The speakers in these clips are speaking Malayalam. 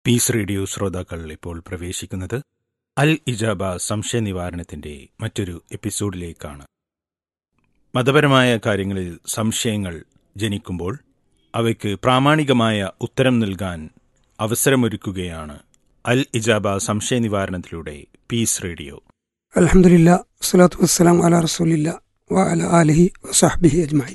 പീസ് റേഡിയോ ശ്രോതാക്കൾ ഇപ്പോൾ പ്രവേശിക്കുന്നത് അൽ ഇജാബ സംശയ നിവാരണത്തിന്റെ മറ്റൊരു എപ്പിസോഡിലേക്കാണ് മതപരമായ കാര്യങ്ങളിൽ സംശയങ്ങൾ ജനിക്കുമ്പോൾ അവയ്ക്ക് പ്രാമാണികമായ ഉത്തരം നൽകാൻ അവസരമൊരുക്കുകയാണ് അൽ ഇജാബ സംശയ നിവാരണത്തിലൂടെ പീസ് റേഡിയോ അലഹമുല്ല വസ്സലാത്തു വസ്സലാം അല റസൂലില്ല വ അല ആലിഹി വസാഹ്ബിഹി അജ്മൈൻ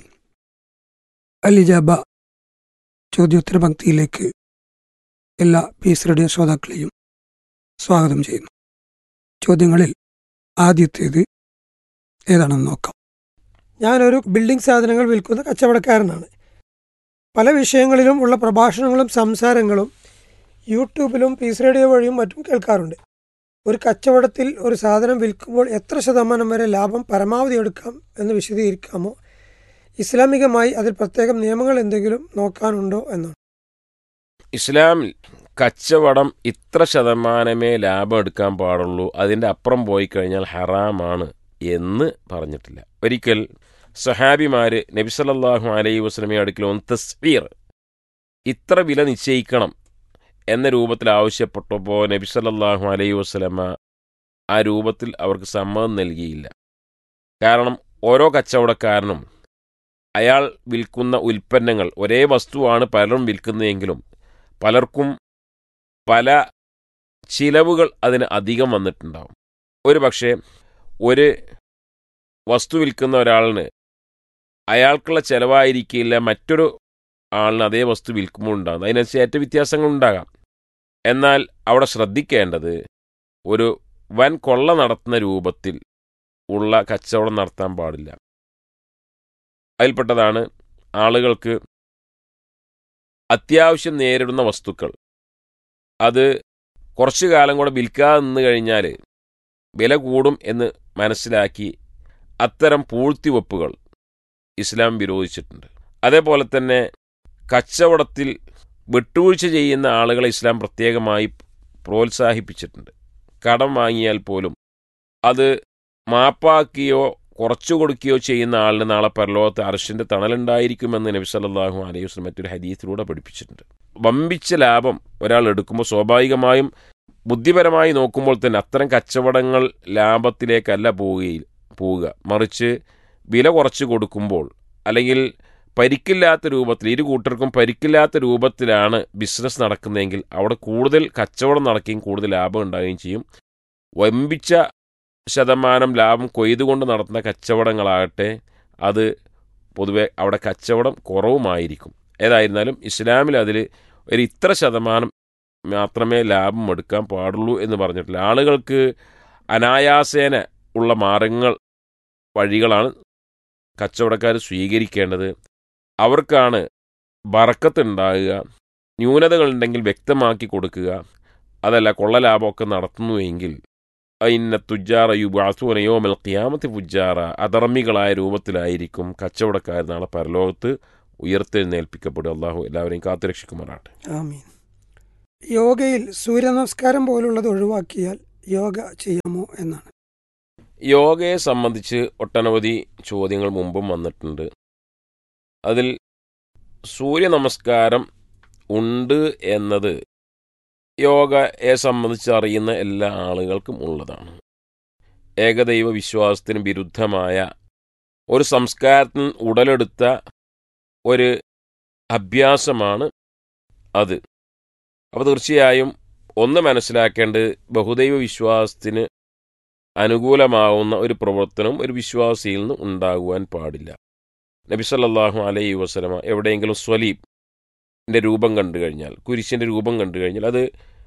അൽ ഇജാബ ചോദ്യോത്തര പങ്ക്തിയിലേക്ക് എല്ലാ പീസ് റേഡിയോ ശ്രോതാക്കളെയും സ്വാഗതം ചെയ്യുന്നു ചോദ്യങ്ങളിൽ ആദ്യത്തേത് ഏതാണെന്ന് നോക്കാം ഞാനൊരു ബിൽഡിംഗ് സാധനങ്ങൾ വിൽക്കുന്ന കച്ചവടക്കാരനാണ് പല വിഷയങ്ങളിലും ഉള്ള പ്രഭാഷണങ്ങളും സംസാരങ്ങളും യൂട്യൂബിലും പീസ് റേഡിയോ വഴിയും മറ്റും കേൾക്കാറുണ്ട് ഒരു കച്ചവടത്തിൽ ഒരു സാധനം വിൽക്കുമ്പോൾ എത്ര ശതമാനം വരെ ലാഭം പരമാവധി എടുക്കാം എന്ന് വിശദീകരിക്കാമോ ഇസ്ലാമികമായി അതിൽ പ്രത്യേകം നിയമങ്ങൾ എന്തെങ്കിലും നോക്കാനുണ്ടോ എന്നാണ് ഇസ്ലാമിൽ കച്ചവടം ഇത്ര ശതമാനമേ ലാഭം എടുക്കാൻ പാടുള്ളൂ അതിൻ്റെ അപ്പുറം പോയി കഴിഞ്ഞാൽ ഹറാമാണ് എന്ന് പറഞ്ഞിട്ടില്ല ഒരിക്കൽ സഹാബിമാര് നബിസലല്ലാഹു അലൈഹി വസ്ലമെ അടുക്കൽ ഒന്ന് തസ്വീർ ഇത്ര വില നിശ്ചയിക്കണം എന്ന രൂപത്തിൽ ആവശ്യപ്പെട്ടപ്പോൾ നബിസലല്ലാഹു അലൈഹി വസ്ലമ ആ രൂപത്തിൽ അവർക്ക് സമ്മതം നൽകിയില്ല കാരണം ഓരോ കച്ചവടക്കാരനും അയാൾ വിൽക്കുന്ന ഉൽപ്പന്നങ്ങൾ ഒരേ വസ്തുവാണ് പലരും വിൽക്കുന്നതെങ്കിലും പലർക്കും പല ചിലവുകൾ അതിന് അധികം വന്നിട്ടുണ്ടാവും ഒരു പക്ഷേ ഒരു വസ്തു വിൽക്കുന്ന ഒരാളിന് അയാൾക്കുള്ള ചിലവായിരിക്കില്ല മറ്റൊരു ആളിന് അതേ വസ്തു വിൽക്കുമ്പോൾ ഉണ്ടാകുന്നത് അതിനനുസരിച്ച് ഏറ്റ വ്യത്യാസങ്ങൾ ഉണ്ടാകാം എന്നാൽ അവിടെ ശ്രദ്ധിക്കേണ്ടത് ഒരു വൻ കൊള്ള നടത്തുന്ന രൂപത്തിൽ ഉള്ള കച്ചവടം നടത്താൻ പാടില്ല അതിൽപ്പെട്ടതാണ് ആളുകൾക്ക് അത്യാവശ്യം നേരിടുന്ന വസ്തുക്കൾ അത് കുറച്ചു കാലം കൂടെ വിൽക്കാതെ നിന്ന് കഴിഞ്ഞാൽ വില കൂടും എന്ന് മനസ്സിലാക്കി അത്തരം പൂഴ്ത്തിവെപ്പുകൾ ഇസ്ലാം വിരോധിച്ചിട്ടുണ്ട് അതേപോലെ തന്നെ കച്ചവടത്തിൽ വിട്ടുവീഴ്ച ചെയ്യുന്ന ആളുകളെ ഇസ്ലാം പ്രത്യേകമായി പ്രോത്സാഹിപ്പിച്ചിട്ടുണ്ട് കടം വാങ്ങിയാൽ പോലും അത് മാപ്പാക്കുകയോ കുറച്ചു കൊടുക്കുകയോ ചെയ്യുന്ന ആളിന് നാളെ പരലോകത്ത് അർഷിൻ്റെ തണലുണ്ടായിരിക്കുമെന്ന് നബി സല്ലല്ലാഹു അലൈഹി വസ്ലം മറ്റൊരു ഹദീസിലൂടെ പഠിപ്പിച്ചിട്ടുണ്ട് വമ്പിച്ച ലാഭം ഒരാൾ എടുക്കുമ്പോൾ സ്വാഭാവികമായും ബുദ്ധിപരമായി നോക്കുമ്പോൾ തന്നെ അത്തരം കച്ചവടങ്ങൾ ലാഭത്തിലേക്കല്ല പോവുകയിൽ പോവുക മറിച്ച് വില കുറച്ച് കൊടുക്കുമ്പോൾ അല്ലെങ്കിൽ പരിക്കില്ലാത്ത രൂപത്തിൽ ഇരു കൂട്ടർക്കും പരിക്കില്ലാത്ത രൂപത്തിലാണ് ബിസിനസ് നടക്കുന്നതെങ്കിൽ അവിടെ കൂടുതൽ കച്ചവടം നടക്കുകയും കൂടുതൽ ലാഭം ഉണ്ടാവുകയും ചെയ്യും വമ്പിച്ച ശതമാനം ലാഭം കൊയ്തുകൊണ്ട് നടത്തുന്ന കച്ചവടങ്ങളാകട്ടെ അത് പൊതുവെ അവിടെ കച്ചവടം കുറവുമായിരിക്കും ഏതായിരുന്നാലും ഇസ്ലാമിൽ അതിൽ ഒരു ഇത്ര ശതമാനം മാത്രമേ ലാഭം എടുക്കാൻ പാടുള്ളൂ എന്ന് പറഞ്ഞിട്ടില്ല ആളുകൾക്ക് അനായാസേന ഉള്ള മാർഗങ്ങൾ വഴികളാണ് കച്ചവടക്കാർ സ്വീകരിക്കേണ്ടത് അവർക്കാണ് ബറക്കത്തുണ്ടാകുക ന്യൂനതകളുണ്ടെങ്കിൽ വ്യക്തമാക്കി കൊടുക്കുക അതല്ല കൊള്ളലാഭമൊക്കെ നടത്തുന്നുവെങ്കിൽ ഇന്ന തുജാറ യുബാസുനയോ മെൽ ഖിയാമത്ത് ഫുജാറ അധർമ്മികളായ രൂപത്തിലായിരിക്കും കച്ചവടക്കാർ നാളെ പരലോകത്ത് ഉയർത്തെഴുന്നേൽപ്പിക്കപ്പെടും അള്ളാഹു എല്ലാവരെയും കാത്തുരക്ഷിക്കുമാറാട്ടെ ആമീൻ യോഗയിൽ സൂര്യനമസ്കാരം പോലുള്ളത് ഒഴിവാക്കിയാൽ യോഗ ചെയ്യാമോ എന്നാണ് യോഗയെ സംബന്ധിച്ച് ഒട്ടനവധി ചോദ്യങ്ങൾ മുമ്പും വന്നിട്ടുണ്ട് അതിൽ സൂര്യ നമസ്കാരം ഉണ്ട് എന്നത് യോഗയെ സംബന്ധിച്ച് അറിയുന്ന എല്ലാ ആളുകൾക്കും ഉള്ളതാണ് ഏകദൈവ വിശ്വാസത്തിന് വിരുദ്ധമായ ഒരു സംസ്കാരത്തിൽ ഉടലെടുത്ത ഒരു അഭ്യാസമാണ് അത് അപ്പോൾ തീർച്ചയായും ഒന്ന് മനസ്സിലാക്കേണ്ടത് ബഹുദൈവ വിശ്വാസത്തിന് അനുകൂലമാവുന്ന ഒരു പ്രവർത്തനം ഒരു വിശ്വാസിയിൽ നിന്ന് ഉണ്ടാകുവാൻ പാടില്ല നബിസല്ലാഹു അലൈഹി വസ്ലമ എവിടെയെങ്കിലും സ്വലീബിൻ്റെ രൂപം കണ്ടു കഴിഞ്ഞാൽ കുരിശിൻ്റെ രൂപം കണ്ടു കഴിഞ്ഞാൽ അത്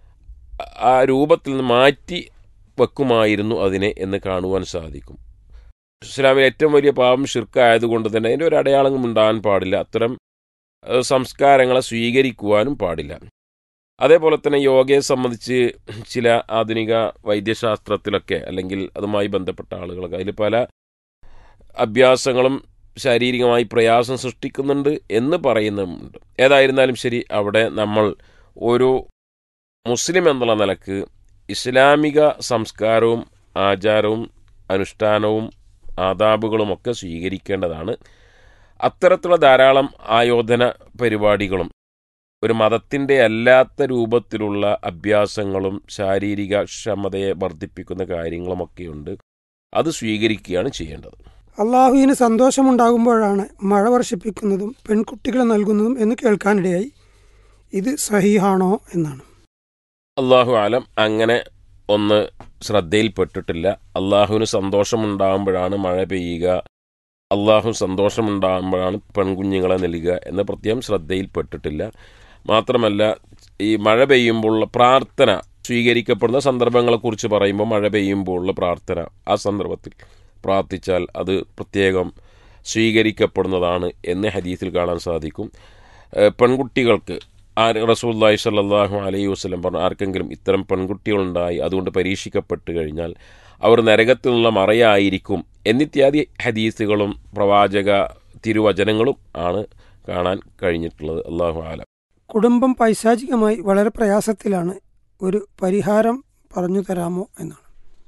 ആ രൂപത്തിൽ നിന്ന് മാറ്റി വെക്കുമായിരുന്നു അതിനെ എന്ന് കാണുവാൻ സാധിക്കും ഇസ്ലാമിൽ ഏറ്റവും വലിയ പാപം ഷിർക്കായതുകൊണ്ട് തന്നെ അതിൻ്റെ ഒരു അടയാളങ്ങളും ഉണ്ടാകാൻ പാടില്ല അത്തരം സംസ്കാരങ്ങളെ സ്വീകരിക്കുവാനും പാടില്ല അതേപോലെ തന്നെ യോഗയെ സംബന്ധിച്ച് ചില ആധുനിക വൈദ്യശാസ്ത്രത്തിലൊക്കെ അല്ലെങ്കിൽ അതുമായി ബന്ധപ്പെട്ട ആളുകളൊക്കെ അതിൽ പല അഭ്യാസങ്ങളും ശാരീരികമായി പ്രയാസം സൃഷ്ടിക്കുന്നുണ്ട് എന്ന് പറയുന്നുമുണ്ട് ഏതായിരുന്നാലും ശരി അവിടെ നമ്മൾ ഒരു മുസ്ലിം എന്നുള്ള നിലക്ക് ഇസ്ലാമിക സംസ്കാരവും ആചാരവും അനുഷ്ഠാനവും ആദാബുകളുമൊക്കെ സ്വീകരിക്കേണ്ടതാണ് അത്തരത്തിലുള്ള ധാരാളം ആയോധന പരിപാടികളും ഒരു മതത്തിൻ്റെ അല്ലാത്ത രൂപത്തിലുള്ള അഭ്യാസങ്ങളും ശാരീരിക ക്ഷമതയെ വർദ്ധിപ്പിക്കുന്ന കാര്യങ്ങളുമൊക്കെയുണ്ട് അത് സ്വീകരിക്കുകയാണ് ചെയ്യേണ്ടത് അള്ളാഹുവിന് സന്തോഷമുണ്ടാകുമ്പോഴാണ് മഴ വർഷിപ്പിക്കുന്നതും പെൺകുട്ടികളെ നൽകുന്നതും എന്ന് കേൾക്കാനിടയായി ഇത് സഹിഹാണോ എന്നാണ് അള്ളാഹു ആലം അങ്ങനെ ഒന്ന് ശ്രദ്ധയിൽപ്പെട്ടിട്ടില്ല അള്ളാഹുവിന് സന്തോഷമുണ്ടാകുമ്പോഴാണ് മഴ പെയ്യുക അള്ളാഹു സന്തോഷമുണ്ടാകുമ്പോഴാണ് പെൺകുഞ്ഞുങ്ങളെ നൽകുക എന്ന് പ്രത്യേകം ശ്രദ്ധയിൽപ്പെട്ടിട്ടില്ല മാത്രമല്ല ഈ മഴ പെയ്യുമ്പോഴുള്ള പ്രാർത്ഥന സ്വീകരിക്കപ്പെടുന്ന സന്ദർഭങ്ങളെക്കുറിച്ച് പറയുമ്പോൾ മഴ പെയ്യുമ്പോഴുള്ള പ്രാർത്ഥന ആ സന്ദർഭത്തിൽ പ്രാർത്ഥിച്ചാൽ അത് പ്രത്യേകം സ്വീകരിക്കപ്പെടുന്നതാണ് എന്ന് ഹദീസിൽ കാണാൻ സാധിക്കും ഏഹ് പെൺകുട്ടികൾക്ക് ആ റസൂല്ലായി സല്ലാഹു അലൈഹി വസ്ലം പറഞ്ഞു ആർക്കെങ്കിലും ഇത്തരം പെൺകുട്ടികളുണ്ടായി അതുകൊണ്ട് പരീക്ഷിക്കപ്പെട്ട് കഴിഞ്ഞാൽ അവർ നരകത്തിൽ നിന്നുള്ള മറയായിരിക്കും എന്നിത്യാദി ഹദീസുകളും പ്രവാചക തിരുവചനങ്ങളും ആണ് കാണാൻ കഴിഞ്ഞിട്ടുള്ളത് അള്ളാഹു ആലം കുടുംബം പൈശാചികമായി വളരെ പ്രയാസത്തിലാണ് ഒരു പരിഹാരം പറഞ്ഞു തരാമോ എന്നാണ്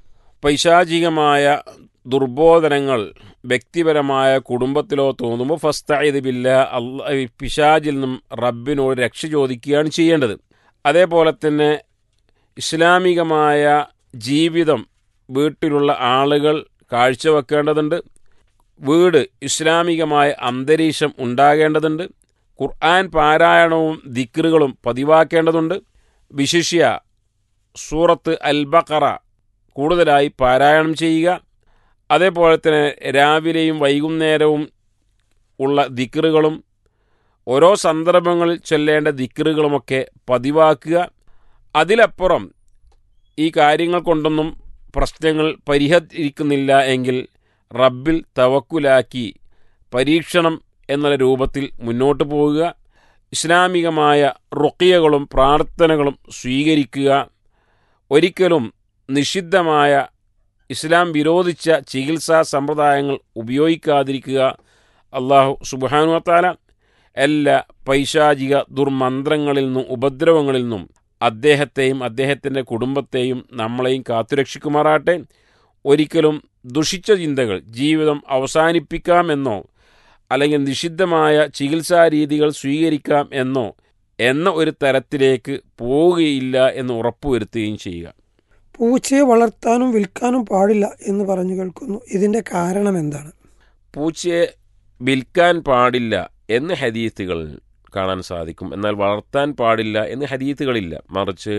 പൈശാചികമായ ദുർബോധനങ്ങൾ വ്യക്തിപരമായ കുടുംബത്തിലോ തോന്നുമ്പോൾ ഫസ്തായത് ബില്ല അല്ല പിശാജിൽ നിന്നും റബ്ബിനോട് രക്ഷ ചോദിക്കുകയാണ് ചെയ്യേണ്ടത് അതേപോലെ തന്നെ ഇസ്ലാമികമായ ജീവിതം വീട്ടിലുള്ള ആളുകൾ കാഴ്ചവെക്കേണ്ടതുണ്ട് വീട് ഇസ്ലാമികമായ അന്തരീക്ഷം ഉണ്ടാകേണ്ടതുണ്ട് ഖുർആൻ പാരായണവും ദിക്റുകളും പതിവാക്കേണ്ടതുണ്ട് വിശിഷ്യ സൂറത്ത് അൽ ബഖറ കൂടുതലായി പാരായണം ചെയ്യുക അതേപോലെ തന്നെ രാവിലെയും വൈകുന്നേരവും ഉള്ള ദിക്റുകളും ഓരോ സന്ദർഭങ്ങളിൽ ചൊല്ലേണ്ട ദിക്റുകളുമൊക്കെ പതിവാക്കുക അതിലപ്പുറം ഈ കാര്യങ്ങൾ കൊണ്ടൊന്നും പ്രശ്നങ്ങൾ പരിഹരിക്കുന്നില്ല എങ്കിൽ റബ്ബിൽ തവക്കുലാക്കി പരീക്ഷണം എന്നുള്ള രൂപത്തിൽ മുന്നോട്ട് പോവുക ഇസ്ലാമികമായ റുക്കിയകളും പ്രാർത്ഥനകളും സ്വീകരിക്കുക ഒരിക്കലും നിഷിദ്ധമായ ഇസ്ലാം വിരോധിച്ച ചികിത്സാ സമ്പ്രദായങ്ങൾ ഉപയോഗിക്കാതിരിക്കുക അള്ളാഹു സുബാനുവത്താല എല്ലാ പൈശാചിക ദുർമന്ത്രങ്ങളിൽ നിന്നും ഉപദ്രവങ്ങളിൽ നിന്നും അദ്ദേഹത്തെയും അദ്ദേഹത്തിൻ്റെ കുടുംബത്തെയും നമ്മളെയും കാത്തുരക്ഷിക്കുമാറാട്ടെ ഒരിക്കലും ദുഷിച്ച ചിന്തകൾ ജീവിതം അവസാനിപ്പിക്കാമെന്നോ അല്ലെങ്കിൽ നിഷിദ്ധമായ ചികിത്സാ രീതികൾ സ്വീകരിക്കാം എന്നോ എന്ന ഒരു തരത്തിലേക്ക് പോവുകയില്ല എന്ന് ഉറപ്പുവരുത്തുകയും ചെയ്യുക പൂച്ചയെ വളർത്താനും വിൽക്കാനും പാടില്ല എന്ന് പറഞ്ഞു കേൾക്കുന്നു ഇതിന്റെ കാരണം എന്താണ് പൂച്ചയെ വിൽക്കാൻ പാടില്ല എന്ന് ഹദീത്തുകൾ കാണാൻ സാധിക്കും എന്നാൽ വളർത്താൻ പാടില്ല എന്ന് ഹദീത്തുകളില്ല മറിച്ച്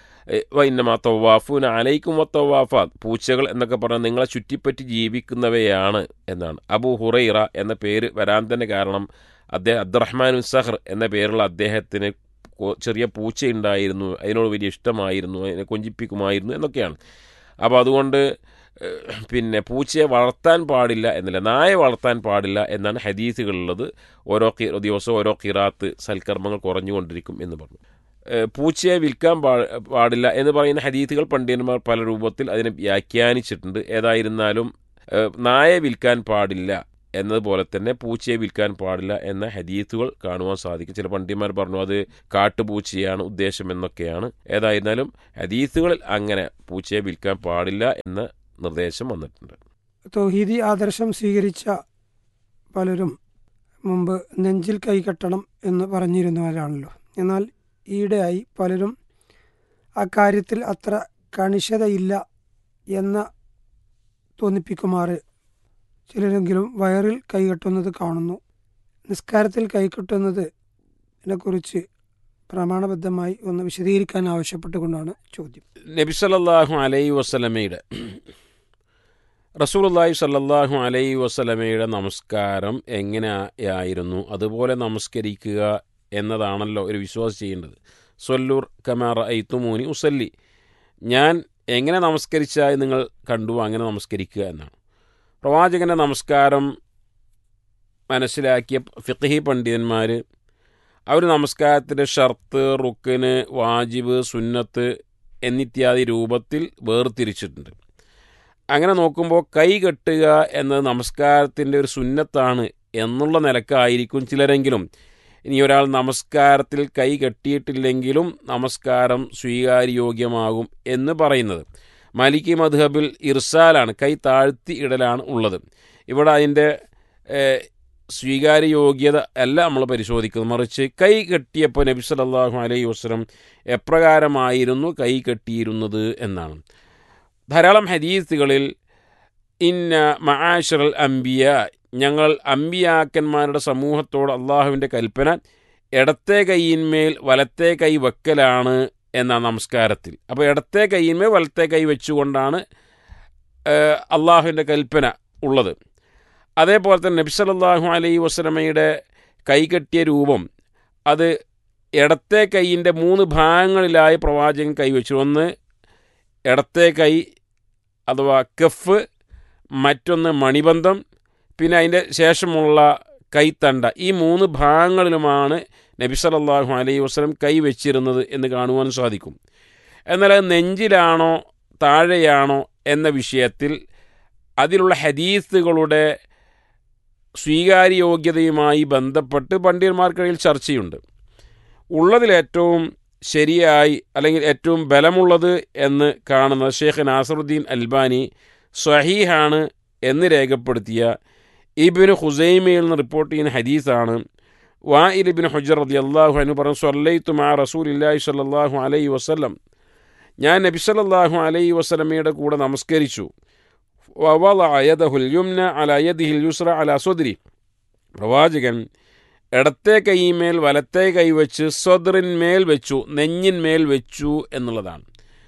വൈന്നമാ തവാഫൂൻ അലൈക്കും വത്തവാഫാത്ത് പൂച്ചകൾ എന്നൊക്കെ പറഞ്ഞാൽ നിങ്ങളെ ചുറ്റിപ്പറ്റി ജീവിക്കുന്നവയാണ് എന്നാണ് അബു ഹുറൈറ എന്ന പേര് വരാൻ തന്നെ കാരണം അദ്ദേഹം അബ്ദുറഹ്മാൻ സഹർ എന്ന പേരുള്ള അദ്ദേഹത്തിന് ചെറിയ പൂച്ചയുണ്ടായിരുന്നു അതിനോട് വലിയ ഇഷ്ടമായിരുന്നു അതിനെ കൊഞ്ചിപ്പിക്കുമായിരുന്നു എന്നൊക്കെയാണ് അപ്പോൾ അതുകൊണ്ട് പിന്നെ പൂച്ചയെ വളർത്താൻ പാടില്ല എന്നില്ല നായ വളർത്താൻ പാടില്ല എന്നാണ് ഹദീസുകളുള്ളത് ഓരോ ദിവസവും ഓരോ കിറാത്ത് സൽക്കർമ്മങ്ങൾ കുറഞ്ഞുകൊണ്ടിരിക്കും എന്ന് പറഞ്ഞു പൂച്ചയെ വിൽക്കാൻ പാടില്ല എന്ന് പറയുന്ന ഹദീസുകൾ പണ്ഡിതന്മാർ പല രൂപത്തിൽ അതിനെ വ്യാഖ്യാനിച്ചിട്ടുണ്ട് ഏതായിരുന്നാലും നായ വിൽക്കാൻ പാടില്ല എന്നതുപോലെ തന്നെ പൂച്ചയെ വിൽക്കാൻ പാടില്ല എന്ന ഹദീത്തുകൾ കാണുവാൻ സാധിക്കും ചില പണ്ഡിതന്മാർ പറഞ്ഞു അത് കാട്ടുപൂച്ചയാണ് ഉദ്ദേശം എന്നൊക്കെയാണ് ഏതായിരുന്നാലും ഹദീത്തുകളിൽ അങ്ങനെ പൂച്ചയെ വിൽക്കാൻ പാടില്ല എന്ന നിർദ്ദേശം വന്നിട്ടുണ്ട് തൗഹീദി ആദർശം സ്വീകരിച്ച പലരും മുമ്പ് നെഞ്ചിൽ കൈകെട്ടണം എന്ന് പറഞ്ഞിരുന്നവരാണല്ലോ എന്നാൽ ഈയിടെയായി പലരും അക്കാര്യത്തിൽ അത്ര കണിശതയില്ല എന്ന തോന്നിപ്പിക്കുമാറ് ചിലരെങ്കിലും വയറിൽ കൈകെട്ടുന്നത് കാണുന്നു നിസ്കാരത്തിൽ കൈകെട്ടുന്നത് ഇതിനെക്കുറിച്ച് പ്രമാണബദ്ധമായി ഒന്ന് വിശദീകരിക്കാൻ ആവശ്യപ്പെട്ടുകൊണ്ടാണ് ചോദ്യം നബി സല്ലാഹു അലൈ വസ്ലമയുടെ റസൂലുള്ളാഹി സല്ലല്ലാഹു അലൈഹി വസ്ലമയുടെ നമസ്കാരം എങ്ങനെയായിരുന്നു അതുപോലെ നമസ്കരിക്കുക എന്നതാണല്ലോ ഒരു വിശ്വാസം ചെയ്യേണ്ടത് സൊല്ലൂർ കമാറ ഐത്തുമൂനി ഉസല്ലി ഞാൻ എങ്ങനെ നമസ്കരിച്ചാൽ നിങ്ങൾ കണ്ടു അങ്ങനെ നമസ്കരിക്കുക എന്നാണ് പ്രവാചകൻ്റെ നമസ്കാരം മനസ്സിലാക്കിയ ഫിഖഹി പണ്ഡിതന്മാർ അവർ നമസ്കാരത്തിൻ്റെ ഷർത്ത് റുക്കിന് വാജിബ് സുന്നത്ത് എന്നിത്യാദി രൂപത്തിൽ വേർതിരിച്ചിട്ടുണ്ട് അങ്ങനെ നോക്കുമ്പോൾ കൈ കെട്ടുക എന്നത് നമസ്കാരത്തിൻ്റെ ഒരു സുന്നത്താണ് എന്നുള്ള നിലക്കായിരിക്കും ചിലരെങ്കിലും ഇനി ഒരാൾ നമസ്കാരത്തിൽ കൈ കെട്ടിയിട്ടില്ലെങ്കിലും നമസ്കാരം സ്വീകാര്യോഗ്യമാകും എന്ന് പറയുന്നത് മലിക്കി മധുഹബിൽ ഇർസാലാണ് കൈ താഴ്ത്തി ഇടലാണ് ഉള്ളത് ഇവിടെ അതിൻ്റെ സ്വീകാര്യയോഗ്യത അല്ല നമ്മൾ പരിശോധിക്കുന്നത് മറിച്ച് കൈ കെട്ടിയപ്പോൾ നബി സല്ലല്ലാഹു അലൈഹി വസ്ലം എപ്രകാരമായിരുന്നു കൈ കെട്ടിയിരുന്നത് എന്നാണ് ധാരാളം ഹദീസുകളിൽ ഇന്ന മആഷറൽ അംബിയ ഞങ്ങൾ അമ്പിയാക്കന്മാരുടെ സമൂഹത്തോട് അള്ളാഹുവിൻ്റെ കൽപ്പന ഇടത്തെ കൈയിന്മേൽ വലത്തെ കൈ വെക്കലാണ് എന്ന നമസ്കാരത്തിൽ അപ്പോൾ ഇടത്തെ കൈയിന്മേൽ വലത്തെ കൈ വെച്ചുകൊണ്ടാണ് അള്ളാഹുവിൻ്റെ കൽപ്പന ഉള്ളത് അതേപോലെ തന്നെ നബി സല്ലല്ലാഹു അലൈഹി വസല്ലമയുടെ കൈകെട്ടിയ രൂപം അത് ഇടത്തെ കൈയിൻ്റെ മൂന്ന് ഭാഗങ്ങളിലായി പ്രവാചകൻ കൈവച്ചു ഒന്ന് ഇടത്തെ കൈ അഥവാ കഫ് മറ്റൊന്ന് മണിബന്ധം പിന്നെ അതിൻ്റെ ശേഷമുള്ള കൈത്തണ്ട ഈ മൂന്ന് ഭാഗങ്ങളിലുമാണ് നബി സല്ലല്ലാഹു അലൈഹി വസല്ലം കൈ വെച്ചിരുന്നത് എന്ന് കാണുവാൻ സാധിക്കും എന്നാൽ അത് നെഞ്ചിലാണോ താഴെയാണോ എന്ന വിഷയത്തിൽ അതിലുള്ള ഹദീസുകളുടെ സ്വീകാര്യയോഗ്യതയുമായി ബന്ധപ്പെട്ട് പണ്ഡിതന്മാർക്കിടയിൽ ചർച്ചയുണ്ട് ഉള്ളതിലേറ്റവും ശരിയായി അല്ലെങ്കിൽ ഏറ്റവും ബലമുള്ളത് എന്ന് കാണുന്ന ഷെയ്ഖ് നാസറുദ്ദീൻ അൽബാനി സ്വഹീഹാണ് എന്ന് രേഖപ്പെടുത്തിയ ഇബിന് ഹുസൈമയിൽ നിന്ന് റിപ്പോർട്ട് ചെയ്യുന്ന ഹദീസാണ് വാഇൽ ഇബിൻ ഹുജർ റതി അള്ളാഹു അനു പറഞ്ഞു സൊല്ലൈത്തു മാ റസൂൽ ഇല്ലാഹി സല്ലാഹു അലൈഹി വസ്ലം ഞാൻ നബി സല്ലല്ലാഹു അലൈഹി വസ്ലമയുടെ കൂടെ നമസ്കരിച്ചു വവളയദഹുൽ യുംന അലയദിഹിൽ യുസ്ര അല സ്വദ്രി പ്രവാചകൻ ഇടത്തെ കൈമേൽ വലത്തെ കൈ വെച്ച് സ്വദ്റിന്മേൽ വെച്ചു നെഞ്ഞിന്മേൽ വെച്ചു എന്നുള്ളതാണ്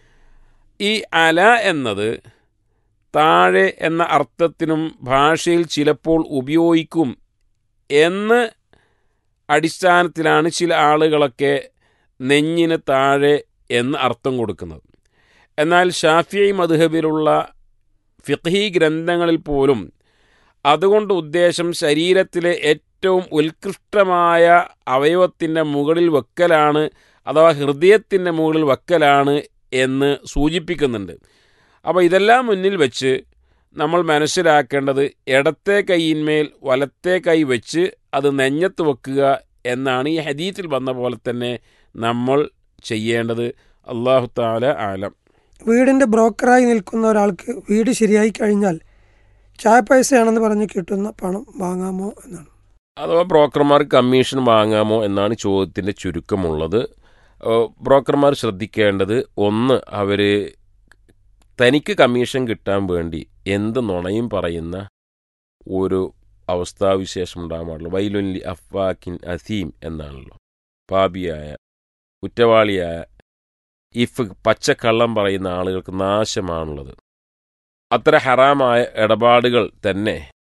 ഈ അല എന്നത് താഴെ എന്ന അർത്ഥത്തിനും ഭാഷയിൽ ചിലപ്പോൾ ഉപയോഗിക്കും എന്ന് അടിസ്ഥാനത്തിലാണ് ചില ആളുകളൊക്കെ നെഞ്ഞിന് താഴെ എന്ന് അർത്ഥം കൊടുക്കുന്നത് എന്നാൽ ഷാഫിഐ മധുഹബിലുള്ള ഫിഖ്ഹി ഗ്രന്ഥങ്ങളിൽ പോലും അതുകൊണ്ട് ഉദ്ദേശം ശരീരത്തിലെ ഏറ്റവും ഉത്കൃഷ്ടമായ അവയവത്തിൻ്റെ മുകളിൽ വെക്കലാണ് അഥവാ ഹൃദയത്തിൻ്റെ മുകളിൽ വെക്കലാണ് എന്ന് സൂചിപ്പിക്കുന്നുണ്ട് അപ്പോൾ ഇതെല്ലാം മുന്നിൽ വെച്ച് നമ്മൾ മനസ്സിലാക്കേണ്ടത് ഇടത്തെ കൈയിന്മേൽ വലത്തെ കൈ വെച്ച് അത് നെഞ്ഞത്ത് വെക്കുക എന്നാണ് ഈ ഹദീത്തിൽ വന്ന പോലെ തന്നെ നമ്മൾ ചെയ്യേണ്ടത് അള്ളാഹു താല ആലം വീടിൻ്റെ ബ്രോക്കറായി നിൽക്കുന്ന ഒരാൾക്ക് വീട് ശരിയായി കഴിഞ്ഞാൽ ചായ പൈസയാണെന്ന് പറഞ്ഞ് കിട്ടുന്ന പണം വാങ്ങാമോ എന്നാണ് അഥവാ ബ്രോക്കർമാർ കമ്മീഷൻ വാങ്ങാമോ എന്നാണ് ചോദ്യത്തിൻ്റെ ചുരുക്കമുള്ളത് ബ്രോക്കർമാർ ശ്രദ്ധിക്കേണ്ടത് ഒന്ന് അവർ തനിക്ക് കമ്മീഷൻ കിട്ടാൻ വേണ്ടി എന്ത് നുണയും പറയുന്ന ഒരു അവസ്ഥാവിശേഷം ഉണ്ടാകാൻ പാടുള്ളൂ വൈലുല്ലി അഫ്വാക്കിൻ അസീം എന്നാണല്ലോ പാപിയായ കുറ്റവാളിയായ ഇഫ് പച്ചക്കള്ളം പറയുന്ന ആളുകൾക്ക് നാശമാണുള്ളത് അത്ര ഹറാമായ ഇടപാടുകൾ തന്നെ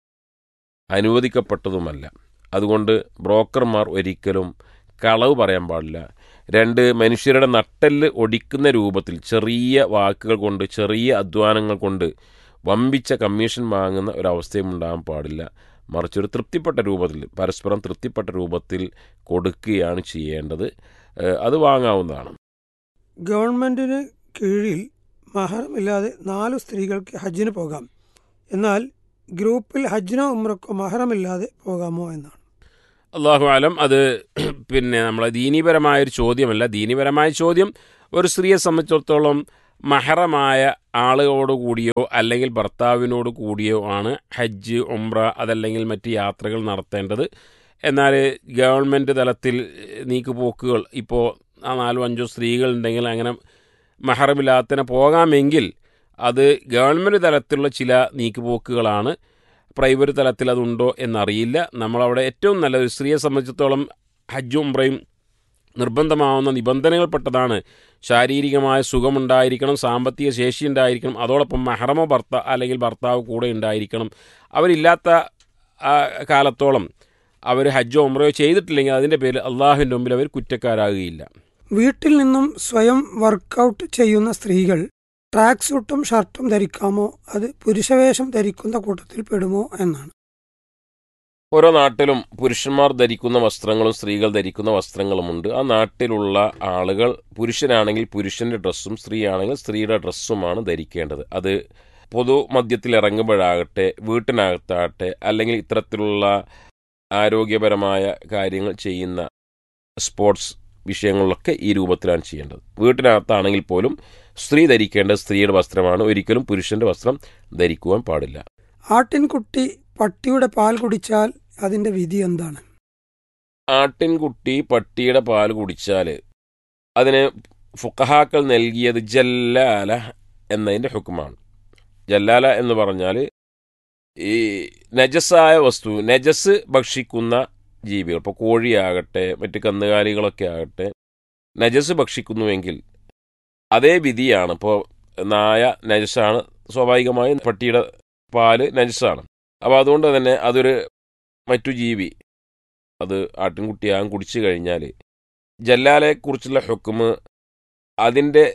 അനുവദിക്കപ്പെട്ടതുമല്ല അതുകൊണ്ട് ബ്രോക്കർമാർ ഒരിക്കലും കളവ് പറയാൻ പാടില്ല രണ്ട് മനുഷ്യരുടെ നട്ടെല്ല് ഒടിക്കുന്ന രൂപത്തിൽ ചെറിയ വാക്കുകൾ കൊണ്ട് ചെറിയ അധ്വാനങ്ങൾ കൊണ്ട് വമ്പിച്ച കമ്മീഷൻ വാങ്ങുന്ന ഒരവസ്ഥയും ഉണ്ടാകാൻ പാടില്ല മറിച്ച് ഒരു തൃപ്തിപ്പെട്ട രൂപത്തിൽ പരസ്പരം തൃപ്തിപ്പെട്ട രൂപത്തിൽ കൊടുക്കുകയാണ് ചെയ്യേണ്ടത് അത് വാങ്ങാവുന്നതാണ് ഗവൺമെൻറ്റിന് കീഴിൽ മഹറമില്ലാതെ നാല് സ്ത്രീകൾക്ക് ഹജ്ജിന് പോകാം എന്നാൽ ഗ്രൂപ്പിൽ ഹജ്ജിനോ ഉമ്രക്കോ മഹറമില്ലാതെ പോകാമോ എന്നാണ് അള്ളാഹു ആലം അത് പിന്നെ നമ്മളെ ദീനീപരമായൊരു ചോദ്യമല്ല ദീനീപരമായ ചോദ്യം ഒരു സ്ത്രീയെ സംബന്ധിച്ചിടത്തോളം മഹറമായ ആളുകളോട് കൂടിയോ അല്ലെങ്കിൽ ഭർത്താവിനോട് കൂടിയോ ആണ് ഹജ്ജ് ഉംറ അതല്ലെങ്കിൽ മറ്റ് യാത്രകൾ നടത്തേണ്ടത് എന്നാൽ ഗവൺമെൻറ് തലത്തിൽ നീക്കുപോക്കുകൾ ഇപ്പോൾ ആ നാലോ അഞ്ചോ സ്ത്രീകളുണ്ടെങ്കിൽ അങ്ങനെ മഹറമില്ലാത്തതിനെ പോകാമെങ്കിൽ അത് ഗവൺമെൻറ് തലത്തിലുള്ള ചില നീക്കുപോക്കുകളാണ് പ്രൈവറ്റ് തലത്തിൽ അതുണ്ടോ എന്നറിയില്ല നമ്മളവിടെ ഏറ്റവും നല്ലത് സ്ത്രീയെ സംബന്ധിച്ചിടത്തോളം ഹജ്ജും ഉംറയും നിർബന്ധമാവുന്ന നിബന്ധനകൾപ്പെട്ടതാണ് ശാരീരികമായ സുഖമുണ്ടായിരിക്കണം സാമ്പത്തിക ശേഷി ഉണ്ടായിരിക്കണം അതോടൊപ്പം മെഹറമോ ഭർത്ത അല്ലെങ്കിൽ ഭർത്താവ് കൂടെ ഉണ്ടായിരിക്കണം അവരില്ലാത്ത കാലത്തോളം അവർ ഹജ്ജോ ഉംറയോ ചെയ്തിട്ടില്ലെങ്കിൽ അതിൻ്റെ പേരിൽ അള്ളാഹുവിൻ്റെ മുമ്പിൽ അവർ കുറ്റക്കാരാകുകയില്ല വീട്ടിൽ നിന്നും സ്വയം വർക്കൗട്ട് ചെയ്യുന്ന സ്ത്രീകൾ ട്രാക്ക് സൂട്ടും ഷർട്ടും ധരിക്കാമോ അത് പുരുഷവേഷം ധരിക്കുന്ന കൂട്ടത്തിൽ പെടുമോ എന്നാണ് ഓരോ നാട്ടിലും പുരുഷന്മാർ ധരിക്കുന്ന വസ്ത്രങ്ങളും സ്ത്രീകൾ ധരിക്കുന്ന വസ്ത്രങ്ങളുമുണ്ട് ആ നാട്ടിലുള്ള ആളുകൾ പുരുഷനാണെങ്കിൽ പുരുഷന്റെ ഡ്രസ്സും സ്ത്രീയാണെങ്കിൽ സ്ത്രീയുടെ ഡ്രസ്സുമാണ് ധരിക്കേണ്ടത് അത് പൊതുമധ്യത്തിൽ ഇറങ്ങുമ്പോഴാകട്ടെ വീട്ടിനകത്താകട്ടെ അല്ലെങ്കിൽ ഇത്തരത്തിലുള്ള ആരോഗ്യപരമായ കാര്യങ്ങൾ ചെയ്യുന്ന സ്പോർട്സ് വിഷയങ്ങളിലൊക്കെ ഈ രൂപത്തിലാണ് ചെയ്യേണ്ടത് വീട്ടിനകത്താണെങ്കിൽ പോലും സ്ത്രീ ധരിക്കേണ്ടത് സ്ത്രീയുടെ വസ്ത്രമാണ് ഒരിക്കലും പുരുഷന്റെ വസ്ത്രം ധരിക്കുവാൻ പാടില്ല ആട്ടിൻകുട്ടി പട്ടിയുടെ പാൽ കുടിച്ചാൽ അതിൻ്റെ വിധി എന്താണ് ആട്ടിൻകുട്ടി പട്ടിയുടെ പാൽ കുടിച്ചാൽ അതിന് ഫുക്കഹാക്കൾ നൽകിയത് ജല്ലാല എന്നതിൻ്റെ ഹുക്കുമാണ് ജല്ലാല എന്ന് പറഞ്ഞാൽ ഈ നജസായ വസ്തു നജസ് ഭക്ഷിക്കുന്ന ജീവികൾ ഇപ്പോൾ കോഴിയാകട്ടെ മറ്റ് കന്നുകാലികളൊക്കെ ആകട്ടെ നജസ് ഭക്ഷിക്കുന്നുവെങ്കിൽ അതേ വിധിയാണ് ഇപ്പോൾ നായ നജസാണ് സ്വാഭാവികമായും പട്ടിയുടെ പാല് നജസാണ് അപ്പോൾ അതുകൊണ്ട് തന്നെ അതൊരു മറ്റു ജീവി അത് ആട്ടിൻകുട്ടിയാകും കുടിച്ചു കഴിഞ്ഞാൽ ജല്ലാലയെക്കുറിച്ചുള്ള ഹുക്കുമ് അതിൻ്റെ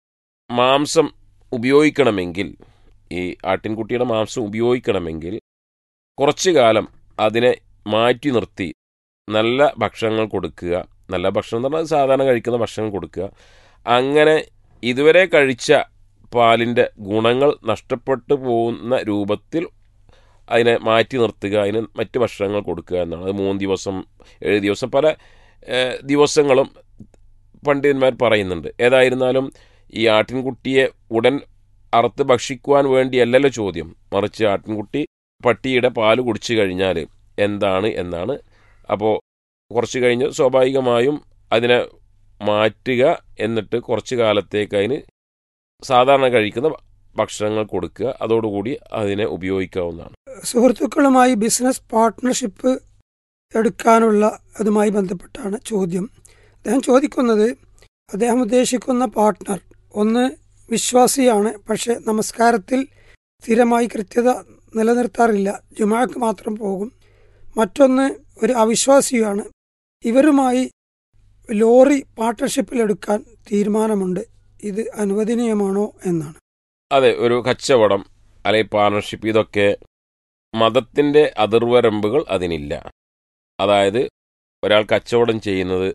മാംസം ഉപയോഗിക്കണമെങ്കിൽ ഈ ആട്ടിൻകുട്ടിയുടെ മാംസം ഉപയോഗിക്കണമെങ്കിൽ കുറച്ചു കാലം അതിനെ മാറ്റി നിർത്തി നല്ല ഭക്ഷണങ്ങൾ കൊടുക്കുക നല്ല ഭക്ഷണം എന്ന് പറഞ്ഞാൽ സാധാരണ കഴിക്കുന്ന ഭക്ഷണം കൊടുക്കുക അങ്ങനെ ഇതുവരെ കഴിച്ച പാലിൻ്റെ ഗുണങ്ങൾ നഷ്ടപ്പെട്ടു പോകുന്ന രൂപത്തിൽ അതിനെ മാറ്റി നിർത്തുക അതിന് മറ്റ് ഭക്ഷണങ്ങൾ കൊടുക്കുക എന്നാണ് അത് മൂന്ന് ദിവസം ഏഴ് ദിവസം പല ഏഹ്, ദിവസങ്ങളും പണ്ഡിതന്മാർ പറയുന്നുണ്ട് ഏതായിരുന്നാലും ഈ ആട്ടിൻകുട്ടിയെ ഉടൻ അറുത്ത് ഭക്ഷിക്കുവാൻ വേണ്ടിയല്ലല്ലോ ചോദ്യം മറിച്ച് ആട്ടിൻകുട്ടി പട്ടിയുടെ പാല് കുടിച്ചു കഴിഞ്ഞാൽ എന്താണ് എന്നാണ് അപ്പോൾ കുറച്ച് കഴിഞ്ഞ് സ്വാഭാവികമായും അതിനെ മാറ്റുക എന്നിട്ട് കുറച്ച് കാലത്തേക്ക് അതിന് സാധാരണ കഴിക്കുന്ന ഭക്ഷണങ്ങൾ കൊടുക്കുക അതോടുകൂടി അതിനെ ഉപയോഗിക്കാവുന്നതാണ് സുഹൃത്തുക്കളുമായി ബിസിനസ് പാർട്ട്ണർഷിപ്പ് എടുക്കാനുള്ള അതുമായി ബന്ധപ്പെട്ടാണ് ചോദ്യം അദ്ദേഹം ചോദിക്കുന്നത് അദ്ദേഹം ഉദ്ദേശിക്കുന്ന പാർട്ട്ണർ ഒന്ന് വിശ്വാസിയാണ് പക്ഷേ നമസ്കാരത്തിൽ സ്ഥിരമായി കൃത്യത നിലനിർത്താറില്ല ജുമാക്ക് മാത്രം പോകും മറ്റൊന്ന് ഒരു അവിശ്വാസിയാണ് ഇവരുമായി ലോറി പാർട്ട്ണർഷിപ്പിൽ എടുക്കാൻ തീരുമാനമുണ്ട് ഇത് അനുവദനീയമാണോ എന്നാണ് അതെ ഒരു കച്ചവടം അല്ലെങ്കിൽ പാർട്ണർഷിപ്പ് ഇതൊക്കെ മതത്തിൻ്റെ അതിർവരമ്പുകൾ അതിനില്ല അതായത് ഒരാൾ കച്ചവടം ചെയ്യുന്നത്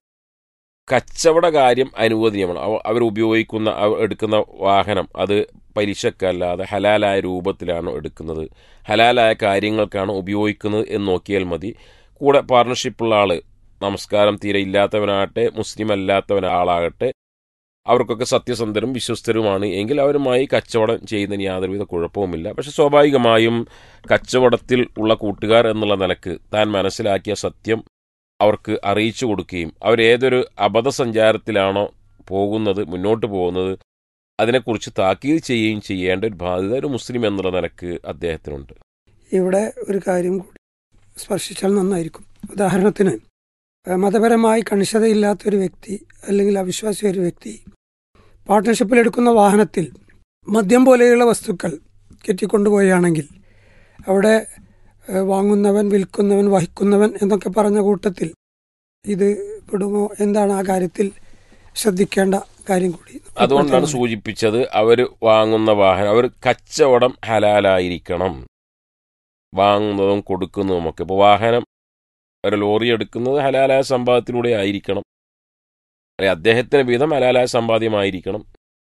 കച്ചവട കാര്യം അനുവദനീയമാണ് അവ- അവർ ഉപയോഗിക്കുന്ന അവ- എടുക്കുന്ന വാഹനം അത് പലിശക്കല്ലാതെ ഹലാലായ രൂപത്തിലാണോ എടുക്കുന്നത് ഹലാലായ കാര്യങ്ങൾക്കാണ് ഉപയോഗിക്കുന്നത് എന്ന് നോക്കിയാൽ മതി കൂടെ പാർട്ണർഷിപ്പുള്ള ആൾ നമസ്കാരം തീരെ ഇല്ലാത്തവനാകട്ടെ മുസ്ലിം അല്ലാത്തവൻ ആളാകട്ടെ അവർക്കൊക്കെ സത്യസന്ധരും വിശ്വസ്തരുമാണ് എങ്കിൽ അവരുമായി കച്ചവടം ചെയ്യുന്നതിന് യാതൊരുവിധ കുഴപ്പവുമില്ല പക്ഷെ സ്വാഭാവികമായും കച്ചവടത്തിൽ ഉള്ള കൂട്ടുകാർ എന്നുള്ള നിലക്ക് താൻ മനസ്സിലാക്കിയ സത്യം അവർക്ക് അറിയിച്ചു കൊടുക്കുകയും അവരേതൊരു അബദ്ധസഞ്ചാരത്തിലാണോ പോകുന്നത് മുന്നോട്ട് പോകുന്നത് അതിനെക്കുറിച്ച് താക്കീത് ചെയ്യുകയും ചെയ്യേണ്ട ഒരു ബാധ്യത ഒരു മുസ്ലിം എന്നുള്ള നിലക്ക് അദ്ദേഹത്തിനുണ്ട് ഇവിടെ ഒരു കാര്യം കൂടി സ്പർശിച്ചാൽ നന്നായിരിക്കും ഉദാഹരണത്തിന് ഏഹ് മതപരമായി കണിശതയില്ലാത്ത ഒരു വ്യക്തി അല്ലെങ്കിൽ അവിശ്വാസി ഒരു വ്യക്തി പാർട്ട്ണർഷിപ്പിൽ എടുക്കുന്ന വാഹനത്തിൽ മദ്യം പോലെയുള്ള വസ്തുക്കൾ കെട്ടിക്കൊണ്ടുപോവുകയാണെങ്കിൽ അവിടെ ഏഹ് വാങ്ങുന്നവൻ വിൽക്കുന്നവൻ വഹിക്കുന്നവൻ എന്നൊക്കെ പറഞ്ഞ കൂട്ടത്തിൽ ഇത് പെടുമോ എന്താണ് ആ കാര്യത്തിൽ ശ്രദ്ധിക്കേണ്ട കാര്യം കൂടി അതുകൊണ്ടാണ് സൂചിപ്പിച്ചത് അവർ വാങ്ങുന്ന വാഹനം അവർ കച്ചവടം ഹലാലായിരിക്കണം വാങ്ങുന്നതും കൊടുക്കുന്നതുമൊക്കെ ഇപ്പോൾ വാഹനം ഒരു ലോറി എടുക്കുന്നത് ഹലാലായ സമ്പാദ്യത്തിലൂടെ ആയിരിക്കണം അല്ലെ അദ്ദേഹത്തിന് വീതം ഹലാലായ സമ്പാദ്യമായിരിക്കണം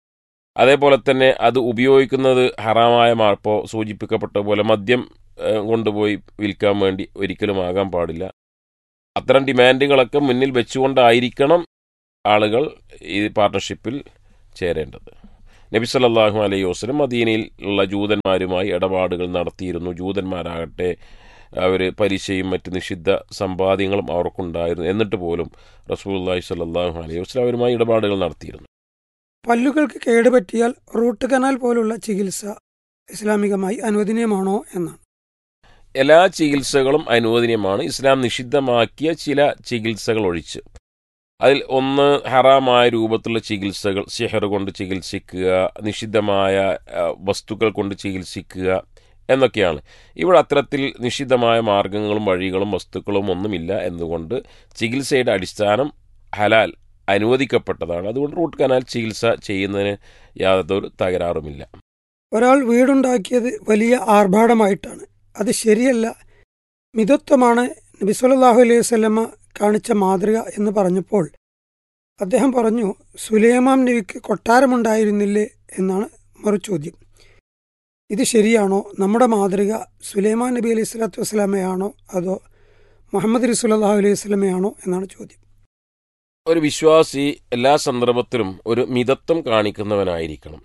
അതേപോലെ തന്നെ അത് ഉപയോഗിക്കുന്നത് ഹറാമായ മാപ്പോൾ സൂചിപ്പിക്കപ്പെട്ട പോലെ മദ്യം ഏഹ്, കൊണ്ടുപോയി വിൽക്കാൻ വേണ്ടി ഒരിക്കലും ആകാൻ പാടില്ല അത്തരം ഡിമാൻഡുകളൊക്കെ മുന്നിൽ വെച്ചുകൊണ്ടായിരിക്കണം ആളുകൾ ഈ പാർട്ണർഷിപ്പിൽ ചേരേണ്ടത് നബി സല്ലല്ലാഹു അലൈഹി വസല്ലം മദീനയിൽ ഉള്ള ജൂതന്മാരുമായി ഇടപാടുകൾ നടത്തിയിരുന്നു ജൂതന്മാരാകട്ടെ അവർ പലിശയും മറ്റ് നിഷിദ്ധ സമ്പാദ്യങ്ങളും അവർക്കുണ്ടായിരുന്നു എന്നിട്ട് പോലും റസൂലുള്ളാഹി സ്വല്ലല്ലാഹു അലൈഹി വസല്ലം അവരുമായി ഇടപാടുകൾ നടത്തിയിരുന്നു പല്ലുകൾക്ക് കേടുപറ്റിയാൽ റൂട്ട് കനാൽ പോലുള്ള ചികിത്സ ഇസ്ലാമികമായി അനുവദനീയമാണോ എന്നാണ് എല്ലാ ചികിത്സകളും അനുവദനീയമാണ് ഇസ്ലാം നിഷിദ്ധമാക്കിയ ചില ചികിത്സകൾ ഒഴിച്ച് അതിൽ ഒന്ന് ഹറാമായ രൂപത്തിലുള്ള ചികിത്സകൾ സിഹർ കൊണ്ട് ചികിത്സിക്കുക നിഷിദ്ധമായ ആ, വസ്തുക്കൾ കൊണ്ട് ചികിത്സിക്കുക എന്നൊക്കെയാണ് ഇവിടെ അത്തരത്തിൽ നിഷിദ്ധമായ മാർഗങ്ങളും വഴികളും വസ്തുക്കളും ഒന്നുമില്ല എന്നുകൊണ്ട് ചികിത്സയുടെ അടിസ്ഥാനം ഹലാൽ അനുവദിക്കപ്പെട്ടതാണ് അതുകൊണ്ട് റൂട്ട് കനാൽ ചികിത്സ ചെയ്യുന്നതിന് യാതൊരു തകരാറുമില്ല ഒരാൾ വീടുണ്ടാക്കിയത് വലിയ ആർഭാടമായിട്ടാണ് അത് ശരിയല്ല മിതത്വമാണ് നബി സല്ലല്ലാഹു അലൈഹി വസല്ലമ കാണിച്ച മാതൃക എന്ന് പറഞ്ഞപ്പോൾ അദ്ദേഹം പറഞ്ഞു സുലൈമാൻ നബിക്ക് കൊട്ടാരമുണ്ടായിരുന്നില്ലേ എന്നാണ് മറുചോദ്യം ഇത് ശരിയാണോ നമ്മുടെ മാതൃക സുലൈമാൻ നബി അലൈഹി സ്വലാത്തു വസ്സലാമയാണോ അതോ മുഹമ്മദ് നബി സല്ലല്ലാഹു അലൈഹി വസല്ലമയാണോ എന്നാണ് ചോദ്യം ഒരു വിശ്വാസി എല്ലാ സന്ദർഭത്തിലും ഒരു മിതത്വം കാണിക്കുന്നവനായിരിക്കണം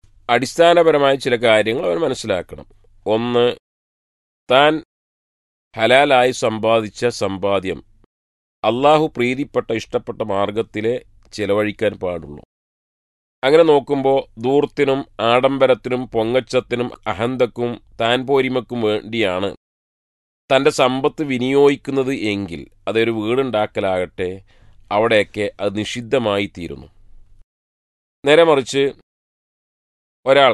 അടിസ്ഥാനപരമായ ചില കാര്യങ്ങൾ അവൻ മനസ്സിലാക്കണം ഒന്ന് താൻ ഹലാലായി സമ്പാദിച്ച സമ്പാദ്യം അള്ളാഹു പ്രീതിപ്പെട്ട ഇഷ്ടപ്പെട്ട മാർഗത്തിലെ ചിലവഴിക്കാൻ പാടുള്ളൂ അങ്ങനെ നോക്കുമ്പോൾ ദൂർത്തിനും ആഡംബരത്തിനും പൊങ്ങച്ചത്തിനും അഹന്തക്കും താൻ പോരിമക്കും വേണ്ടിയാണ് തൻ്റെ സമ്പത്ത് വിനിയോഗിക്കുന്നത് എങ്കിൽ അതൊരു വീടുണ്ടാക്കലാകട്ടെ അവിടെയൊക്കെ അത് നിഷിദ്ധമായി തീരുന്നു നേരെ മറിച്ച് ഒരാൾ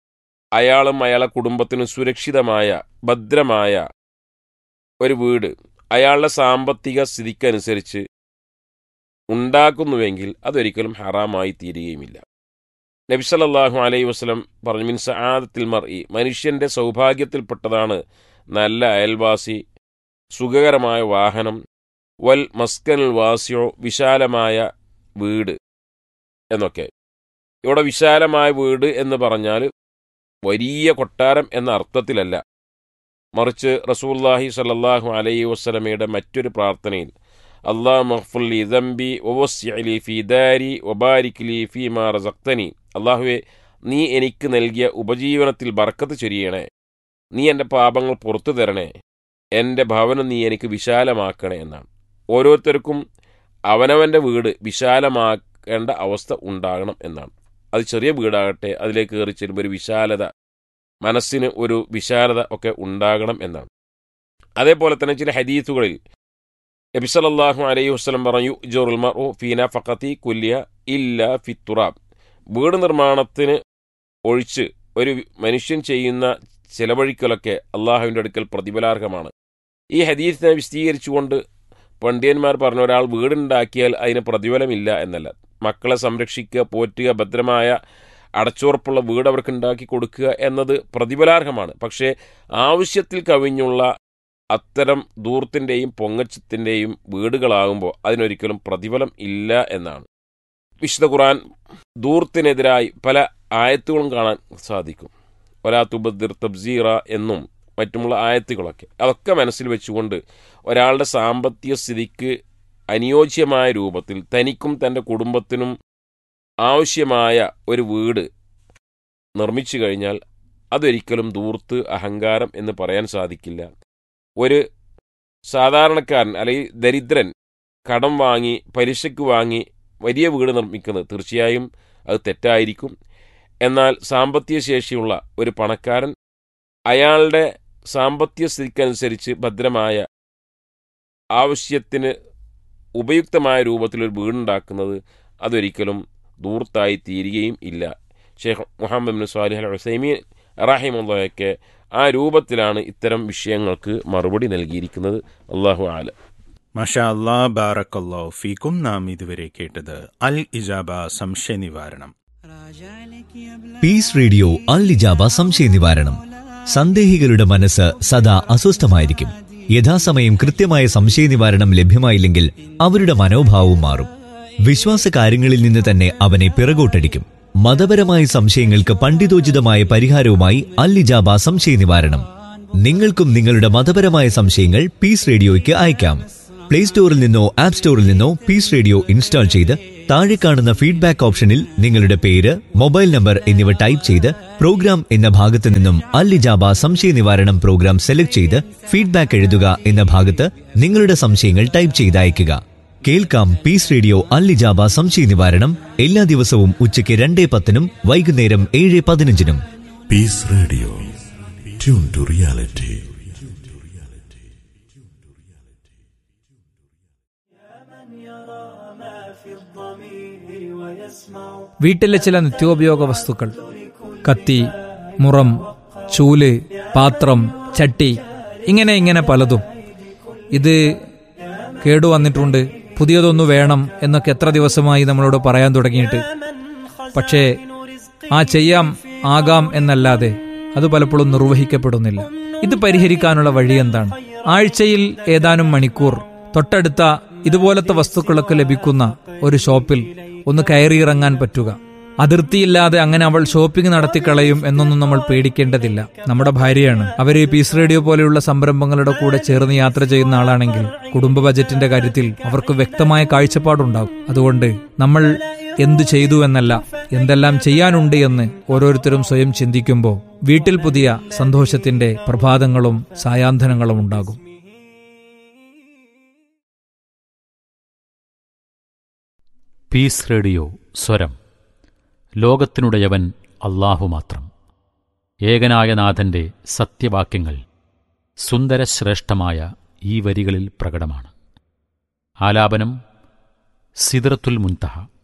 അയാളും അയാളെ കുടുംബത്തിനും സുരക്ഷിതമായ ഭദ്രമായ ഒരു വീട് അയാളുടെ സാമ്പത്തിക സ്ഥിതിക്കനുസരിച്ച് ഉണ്ടാക്കുന്നുവെങ്കിൽ അതൊരിക്കലും ഹറാമായി തീരുകയുമില്ല നബിസലല്ലാഹു അലൈഹി വസ്ലം പറഞ്ഞു മീൻ സആദത്തിൽ മർഇ മനുഷ്യന്റെ സൗഭാഗ്യത്തിൽപ്പെട്ടതാണ് നല്ല അയൽവാസി സുഖകരമായ വാഹനം വൽ മസ്കനുൽ വാസിയോ വിശാലമായ വീട് എന്നൊക്കെ ഇവിടെ വിശാലമായ വീട് എന്ന് പറഞ്ഞാൽ വലിയ കൊട്ടാരം എന്ന അർത്ഥത്തിലല്ല മറിച്ച് റസൂല്ലാഹി സല്ലാഹു അലൈഹി വസ്ലമയുടെ മറ്റൊരു പ്രാർത്ഥനയിൽ അള്ളാഹ് മഹ്ഫുല്ലി ദംബി ഒവസ്യലി ഫി ദാരി ഒബാരിക്ലി ഫി മാ റസക്തനി അള്ളാഹുവെ നീ എനിക്ക് നൽകിയ ഉപജീവനത്തിൽ ബർക്കത്ത് ചൊരിയണേ നീ എൻ്റെ പാപങ്ങൾ പുറത്തു തരണേ എൻ്റെ ഭവനം നീ എനിക്ക് വിശാലമാക്കണേ എന്നാണ് ഓരോരുത്തർക്കും അവനവൻ്റെ വീട് വിശാലമാക്കേണ്ട അവസ്ഥ ഉണ്ടാകണം എന്നാണ് അത് ചെറിയ വീടാകട്ടെ അതിലേക്ക് കയറി ചെല്ലുമ്പോൾ ഒരു വിശാലത മനസ്സിന് ഒരു വിശാലത ഒക്കെ ഉണ്ടാകണം എന്നാണ് അതേപോലെ തന്നെ ചില ഹദീത്തുകളിൽ നബിസലല്ലാഹു അലൈഹി വസ്ലം പറഞ്ഞു ജോറുൽ മറു ഫീന ഫക്കത്തി കുല്യ ഇല്ല ഫിത്തുറാബ് വീട് നിർമ്മാണത്തിന് ഒഴിച്ച് ഒരു മനുഷ്യൻ ചെയ്യുന്ന ചിലവഴിക്കലൊക്കെ അള്ളാഹുവിൻ്റെ അടുക്കൽ പ്രതിഫലാർഹമാണ് ഈ ഹദീസിനെ വിശദീകരിച്ചുകൊണ്ട് പണ്ഡിയന്മാർ പറഞ്ഞ ഒരാൾ വീടുണ്ടാക്കിയാൽ അതിന് പ്രതിഫലമില്ല എന്നല്ല മക്കളെ സംരക്ഷിക്കുക പോറ്റുക ഭദ്രമായ അടച്ചുറപ്പുള്ള വീട് അവർക്ക് ഉണ്ടാക്കി കൊടുക്കുക എന്നത് പ്രതിഫലാർഹമാണ് പക്ഷേ ആവശ്യത്തിൽ കവിഞ്ഞുള്ള അത്തരം ദൂർത്തിൻ്റെയും പൊങ്ങച്ചത്തിൻ്റെയും വീടുകളാകുമ്പോൾ അതിനൊരിക്കലും പ്രതിഫലം ഇല്ല എന്നാണ് വിശുദ്ധ ഖുറാൻ ദൂർത്തിനെതിരായി പല ആയത്തുകളും കാണാൻ സാധിക്കും ഒലാ തുബദ്ദിർ തബ്സീറ എന്നും മറ്റുമുള്ള ആയത്തുകളൊക്കെ അതൊക്കെ മനസ്സിൽ വെച്ചുകൊണ്ട് ഒരാളുടെ സാമ്പത്തിക സ്ഥിതിക്ക് അനുയോജ്യമായ രൂപത്തിൽ തനിക്കും തൻ്റെ കുടുംബത്തിനും ആവശ്യമായ ഒരു വീട് നിർമ്മിച്ചു കഴിഞ്ഞാൽ അതൊരിക്കലും ദൂർത്ത് അഹങ്കാരം എന്ന് പറയാൻ സാധിക്കില്ല ഒരു സാധാരണക്കാരൻ അല്ലെങ്കിൽ ദരിദ്രൻ കടം വാങ്ങി പലിശയ്ക്ക് വാങ്ങി വലിയ വീട് നിർമ്മിക്കുന്നത് തീർച്ചയായും അത് തെറ്റായിരിക്കും എന്നാൽ സാമ്പത്തിക ശേഷിയുള്ള ഒരു പണക്കാരൻ അയാളുടെ സാമ്പത്തിക സ്ഥിതിക്കനുസരിച്ച് ഭദ്രമായ ആവശ്യത്തിന് ഉപയുക്തമായ രൂപത്തിലൊരു വീടുണ്ടാക്കുന്നത് അതൊരിക്കലും ദൂർത്തായി തീരുകയും ഇല്ല Sheikh Muhammad bin Salih al Uthaymeen റഹിമുള്ളയൊക്കെ ആ രൂപത്തിലാണ് ഇത്തരം വിഷയങ്ങൾക്ക് മറുപടി നൽകിയിരിക്കുന്നത് അള്ളാഹു ആല മഷാ അല്ലാ ബാറക്കല്ലോ ഫീക്കും നാം ഇതുവരെ കേട്ടത് അൽ ഇജാബ സംശയ നിവാരണം പീസ് റേഡിയോ അൽ ഇജാബ സംശയ നിവാരണം സന്ദേഹികളുടെ മനസ്സ് സദാ അസ്വസ്ഥമായിരിക്കും യഥാസമയം കൃത്യമായ സംശയ നിവാരണം ലഭ്യമായില്ലെങ്കിൽ അവരുടെ മനോഭാവവും മാറും വിശ്വാസ കാര്യങ്ങളിൽ നിന്ന് തന്നെ അവനെ പിറകോട്ടടിക്കും മതപരമായ സംശയങ്ങൾക്ക് പണ്ഡിതോചിതമായ പരിഹാരവുമായി അൽ ഇജാബ സംശയ നിവാരണം നിങ്ങൾക്കും നിങ്ങളുടെ മതപരമായ സംശയങ്ങൾ പീസ് റേഡിയോയ്ക്ക് അയക്കാം പ്ലേ സ്റ്റോറിൽ നിന്നോ ആപ്പ് സ്റ്റോറിൽ നിന്നോ പീസ് റേഡിയോ ഇൻസ്റ്റാൾ ചെയ്ത് താഴെ കാണുന്ന ഫീഡ്ബാക്ക് ഓപ്ഷനിൽ നിങ്ങളുടെ പേര് മൊബൈൽ നമ്പർ എന്നിവ ടൈപ്പ് ചെയ്ത് പ്രോഗ്രാം എന്ന ഭാഗത്ത് നിന്നും അൽ ഇജാബ സംശയ നിവാരണം പ്രോഗ്രാം സെലക്ട് ചെയ്ത് ഫീഡ്ബാക്ക് എഴുതുക എന്ന ഭാഗത്ത് നിങ്ങളുടെ സംശയങ്ങൾ ടൈപ്പ് ചെയ്ത് അയയ്ക്കുക കേൾക്കാം പീസ് റേഡിയോ അൽ ഇജാബ സംശയ നിവാരണം എല്ലാ ദിവസവും ഉച്ചയ്ക്ക് രണ്ടേ പത്തിനും വൈകുന്നേരം ഏഴ് പതിനഞ്ചിനും Peace Radio. Tune to reality. വീട്ടിലെ ചില നിത്യോപയോഗ വസ്തുക്കൾ കത്തി മുറം ചൂല് പാത്രം ചട്ടി ഇങ്ങനെ ഇങ്ങനെ പലതും ഇത് കേടുവന്നിട്ടുണ്ട് പുതിയതൊന്നു വേണം എന്നൊക്കെ എത്ര ദിവസമായി നമ്മളോട് പറയാൻ തുടങ്ങിയിട്ട് പക്ഷേ ആ ചെയ്യാം ആകാം എന്നല്ലാതെ അത് പലപ്പോഴും നിർവഹിക്കപ്പെടുന്നില്ല ഇത് പരിഹരിക്കാനുള്ള വഴി എന്താണ് ആഴ്ചയിൽ ഏതാനും മണിക്കൂർ തൊട്ടടുത്ത ഇതുപോലത്തെ വസ്തുക്കളൊക്കെ ലഭിക്കുന്ന ഒരു ഷോപ്പിൽ ഒന്ന് കയറിയിറങ്ങാൻ പറ്റുക അതിർത്തിയില്ലാതെ അങ്ങനെ അവൾ ഷോപ്പിംഗ് നടത്തിക്കളയും എന്നൊന്നും നമ്മൾ പേടിക്കേണ്ടതില്ല നമ്മുടെ ഭാര്യയാണ് അവര് പീസ് റേഡിയോ പോലെയുള്ള സംരംഭങ്ങളുടെ കൂടെ ചേർന്ന് യാത്ര ചെയ്യുന്ന ആളാണെങ്കിൽ കുടുംബ ബജറ്റിന്റെ കാര്യത്തിൽ അവർക്ക് വ്യക്തമായ കാഴ്ചപ്പാടുണ്ടാകും അതുകൊണ്ട് നമ്മൾ എന്തു ചെയ്തു എന്നല്ല എന്തെല്ലാം ചെയ്യാനുണ്ട് എന്ന് ഓരോരുത്തരും സ്വയം ചിന്തിക്കുമ്പോൾ വീട്ടിൽ പുതിയ സന്തോഷത്തിന്റെ പ്രഭാതങ്ങളും സായാന്തനങ്ങളും ഉണ്ടാകും പീസ് റേഡിയോ സ്വരം ലോകത്തിനുടയവൻ അല്ലാഹു മാത്രം ഏകനായ നാഥന്റെ സത്യവാക്യങ്ങൾ സുന്ദരശ്രേഷ്ഠമായ ഈ വരികളിൽ പ്രകടമാണ് ആലാപനം സിദ്റത്തുൽ മുൻതഹ